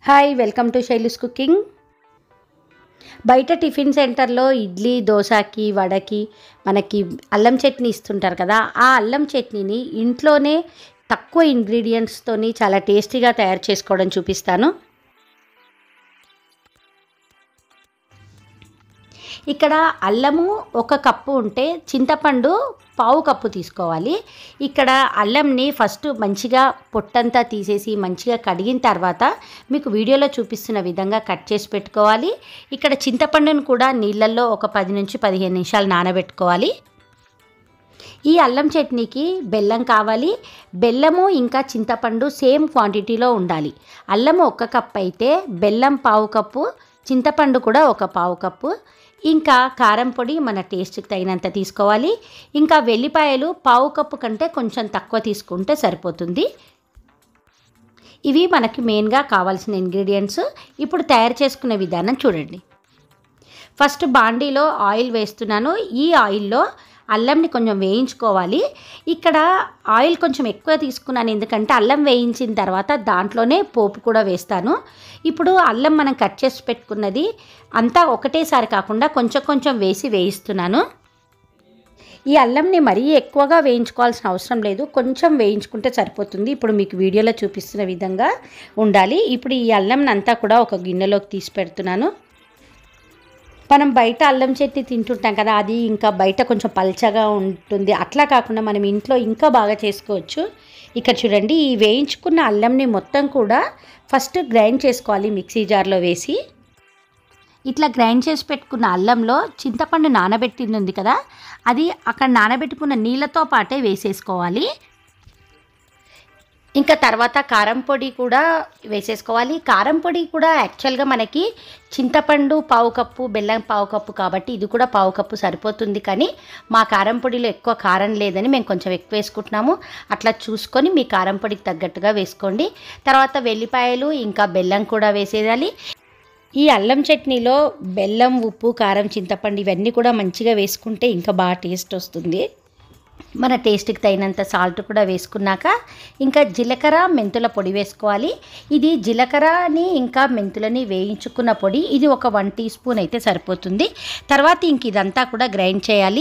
hi welcome to Shaili's cooking బయట tiffin సెంటర్లో ఇడ్లీ దోశకి వడకి మనకి అల్లం చట్నీ ఇస్తుంటారు కదా ఆ అల్లం చట్నీని ఇంట్లోనే తక్కువ ఇంగ్రీడియంట్స్తోని చాలా టేస్టీగా తయారు చేసుకోవడం చూపిస్తాను ఇక్కడ అల్లము ఒక కప్పు ఉంటే చింతపండు పావు కప్పు తీసుకోవాలి ఇక్కడ అల్లంని ఫస్ట్ మంచిగా పొట్టంతా తీసేసి మంచిగా కడిగిన తర్వాత మీకు వీడియోలో చూపిస్తున్న విధంగా కట్ చేసి పెట్టుకోవాలి ఇక్కడ చింతపండును కూడా నీళ్ళల్లో ఒక పది నుంచి పదిహేను నిమిషాలు నానబెట్టుకోవాలి ఈ అల్లం చట్నీకి బెల్లం కావాలి బెల్లము ఇంకా చింతపండు సేమ్ క్వాంటిటీలో ఉండాలి అల్లము ఒక కప్ అయితే బెల్లం పావు కప్పు చింతపండు కూడా ఒక పావు కప్పు ఇంకా కారం పొడి మన టేస్ట్కి తగినంత తీసుకోవాలి ఇంకా వెల్లిపాయలు పావు కప్పు కంటే కొంచెం తక్కువ తీసుకుంటే సరిపోతుంది ఇవి మనకి మెయిన్గా కావాల్సిన ఇంగ్రీడియంట్స్ ఇప్పుడు తయారు చేసుకునే విధానం చూడండి ఫస్ట్ బాండీలో ఆయిల్ వేస్తున్నాను ఈ ఆయిల్లో అల్లంని కొంచెం వేయించుకోవాలి ఇక్కడ ఆయిల్ కొంచెం ఎక్కువ తీసుకున్నాను ఎందుకంటే అల్లం వేయించిన తర్వాత దాంట్లోనే పోపు కూడా వేస్తాను ఇప్పుడు అల్లం మనం కట్ చేసి పెట్టుకున్నది అంతా ఒకటేసారి కాకుండా కొంచెం కొంచెం వేసి వేయిస్తున్నాను ఈ అల్లంని మరీ ఎక్కువగా వేయించుకోవాల్సిన అవసరం లేదు కొంచెం వేయించుకుంటే సరిపోతుంది ఇప్పుడు మీకు వీడియోలో చూపిస్తున్న విధంగా ఉండాలి ఇప్పుడు ఈ అల్లంని అంతా కూడా ఒక గిన్నెలోకి తీసి పెడుతున్నాను మనం బయట అల్లం చట్నీ తింటుంటాం కదా అది ఇంకా బయట కొంచెం పల్చగా ఉంటుంది అట్లా కాకుండా మనం ఇంట్లో ఇంకా బాగా చేసుకోవచ్చు ఇక్కడ చూడండి ఈ వేయించుకున్న అల్లంని మొత్తం కూడా ఫస్ట్ గ్రైండ్ చేసుకోవాలి మిక్సీ జార్లో వేసి ఇట్లా గ్రైండ్ చేసి పెట్టుకున్న అల్లంలో చింతపండు నానబెట్టింది ఉంది కదా అది అక్కడ నానబెట్టుకున్న నీళ్ళతో పాటే వేసేసుకోవాలి ఇంకా తర్వాత కారం పొడి కూడా వేసేసుకోవాలి కారం పొడి కూడా యాక్చువల్గా మనకి చింతపండు పావు కప్పు బెల్లం పావు కప్పు కాబట్టి ఇది కూడా పావు కప్పు సరిపోతుంది కానీ మా కారం పొడిలో ఎక్కువ కారం లేదని మేము కొంచెం ఎక్కువ వేసుకుంటున్నాము అట్లా చూసుకొని మీ కారం పొడికి తగ్గట్టుగా వేసుకోండి తర్వాత వెల్లిపాయలు ఇంకా బెల్లం కూడా వేసేయాలి ఈ అల్లం చట్నీలో బెల్లం ఉప్పు కారం చింతపండు ఇవన్నీ కూడా మంచిగా వేసుకుంటే ఇంకా బాగా టేస్ట్ వస్తుంది మన టేస్ట్కి తగినంత సాల్ట్ కూడా వేసుకున్నాక ఇంకా జీలకర్ర మెంతుల పొడి వేసుకోవాలి ఇది జీలకర్రని ఇంకా మెంతులని వేయించుకున్న పొడి ఇది ఒక వన్ టీ స్పూన్ అయితే సరిపోతుంది తర్వాత ఇంక ఇదంతా కూడా గ్రైండ్ చేయాలి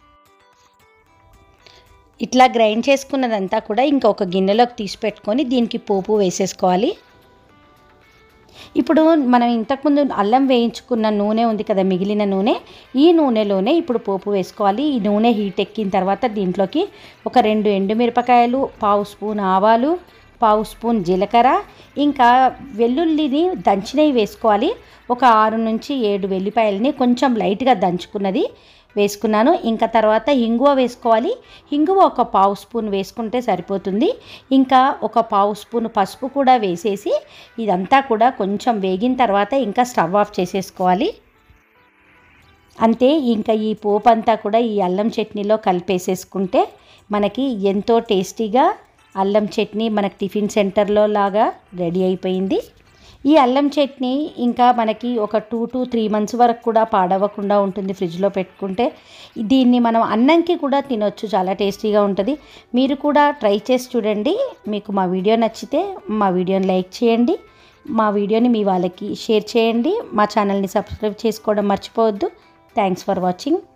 ఇట్లా గ్రైండ్ చేసుకున్నదంతా కూడా ఇంకా ఒక గిన్నెలోకి తీసి పెట్టుకొని దీనికి పోపు వేసేసుకోవాలి ఇప్పుడు మనం ఇంతకుముందు అల్లం వేయించుకున్న నూనె ఉంది కదా మిగిలిన నూనె ఈ నూనెలోనే ఇప్పుడు పోపు వేసుకోవాలి ఈ నూనె హీట్ ఎక్కిన తర్వాత దీంట్లోకి ఒక రెండు ఎండుమిరపకాయలు పావు స్పూన్ ఆవాలు పావు స్పూన్ జీలకర్ర ఇంకా వెల్లుల్లిని దంచినవి వేసుకోవాలి ఒక ఆరు నుంచి ఏడు వెల్లిపాయలని కొంచెం లైట్గా దంచుకున్నది వేసుకున్నాను ఇంకా తర్వాత హింగువ వేసుకోవాలి హింగువ ఒక పావు స్పూన్ వేసుకుంటే సరిపోతుంది ఇంకా ఒక పావు స్పూన్ పసుపు కూడా వేసేసి ఇదంతా కూడా కొంచెం వేగిన తర్వాత ఇంకా స్టవ్ ఆఫ్ చేసేసుకోవాలి అంతే ఇంకా ఈ పోపు అంతా కూడా ఈ అల్లం చట్నీలో కలిపేసేసుకుంటే మనకి ఎంతో టేస్టీగా అల్లం చట్నీ మనకి టిఫిన్ సెంటర్లో లాగా రెడీ అయిపోయింది ఈ అల్లం చట్నీ ఇంకా మనకి ఒక టూ టు త్రీ మంత్స్ వరకు కూడా పాడవకుండా ఉంటుంది ఫ్రిడ్జ్లో పెట్టుకుంటే దీన్ని మనం అన్నంకి కూడా తినొచ్చు చాలా టేస్టీగా ఉంటుంది మీరు కూడా ట్రై చేసి చూడండి మీకు మా వీడియో నచ్చితే మా వీడియోని లైక్ చేయండి మా వీడియోని మీ వాళ్ళకి షేర్ చేయండి మా ఛానల్ని సబ్స్క్రైబ్ చేసుకోవడం మర్చిపోవద్దు థ్యాంక్స్ ఫర్ వాచింగ్